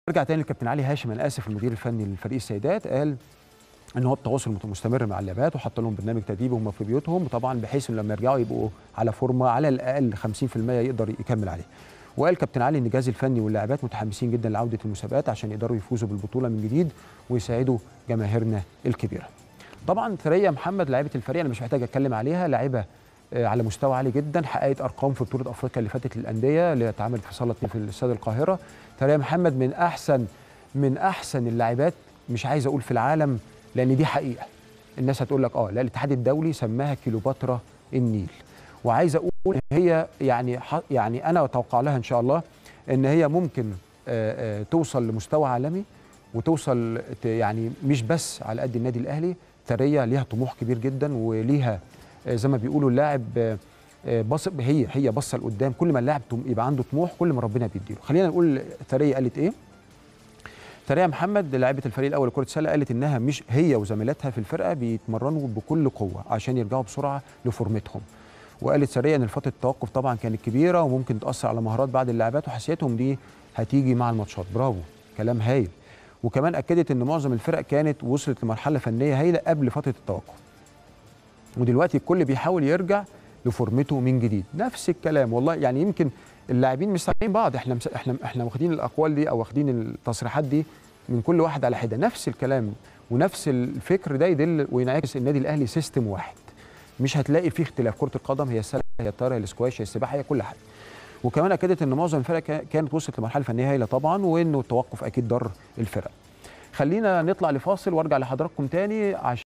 ارجع تاني للكابتن علي هاشم انا اسف المدير الفني للفريق السيدات قال ان هو بتواصل مستمر مع اللاعبات وحط لهم برنامج تدريبي وهم في بيوتهم طبعا بحيث ان لما يرجعوا يبقوا على فورمه على الاقل 50% يقدر يكمل عليه. وقال كابتن علي ان الجهاز الفني واللاعبات متحمسين جدا لعوده المسابقات عشان يقدروا يفوزوا بالبطوله من جديد ويساعدوا جماهيرنا الكبيره. طبعا ثريا محمد لاعبه الفريق انا مش محتاج اتكلم عليها لاعبه آه، على مستوى عالي جدا حققت ارقام في بطوله افريقيا اللي فاتت للانديه اللي اتعملت في صاله في استاد القاهره ثريا محمد من احسن من احسن اللاعبات مش عايز اقول في العالم لان دي حقيقه الناس هتقول لك اه لا الاتحاد الدولي سماها كيلوباترا النيل وعايز اقول هي يعني ح- يعني انا اتوقع لها ان شاء الله ان هي ممكن آه، آه، توصل لمستوى عالمي وتوصل ت- يعني مش بس على قد النادي الاهلي ثريا ليها طموح كبير جدا وليها آه، زي ما بيقولوا اللاعب آه، آه، بص هي هي باصه لقدام كل ما اللاعب طم- يبقى عنده طموح كل ما ربنا بيديله خلينا نقول ثريا قالت ايه ثريا محمد لاعبه الفريق الاول لكره السله قالت انها مش هي وزميلاتها في الفرقه بيتمرنوا بكل قوه عشان يرجعوا بسرعه لفورمتهم وقالت ثريا ان فتره التوقف طبعا كانت كبيره وممكن تاثر على مهارات بعض اللاعبات وحساسيتهم دي هتيجي مع الماتشات برافو كلام هايل وكمان اكدت ان معظم الفرق كانت وصلت لمرحله فنيه هايله قبل فتره التوقف ودلوقتي الكل بيحاول يرجع لفورمته من جديد نفس الكلام والله يعني يمكن اللاعبين مش سامعين بعض احنا مس... احنا احنا واخدين الاقوال دي او واخدين التصريحات دي من كل واحد على حده نفس الكلام ونفس الفكر ده يدل وينعكس النادي الاهلي سيستم واحد مش هتلاقي فيه اختلاف كره القدم هي السله هي الطايره هي الاسكواش هي السباحه هي كل حاجه وكمان اكدت ان معظم الفرق كا- كانت وصلت لمرحله فنيه هايله طبعا وانه التوقف اكيد ضر الفرق خلينا نطلع لفاصل وارجع لحضراتكم تاني عشان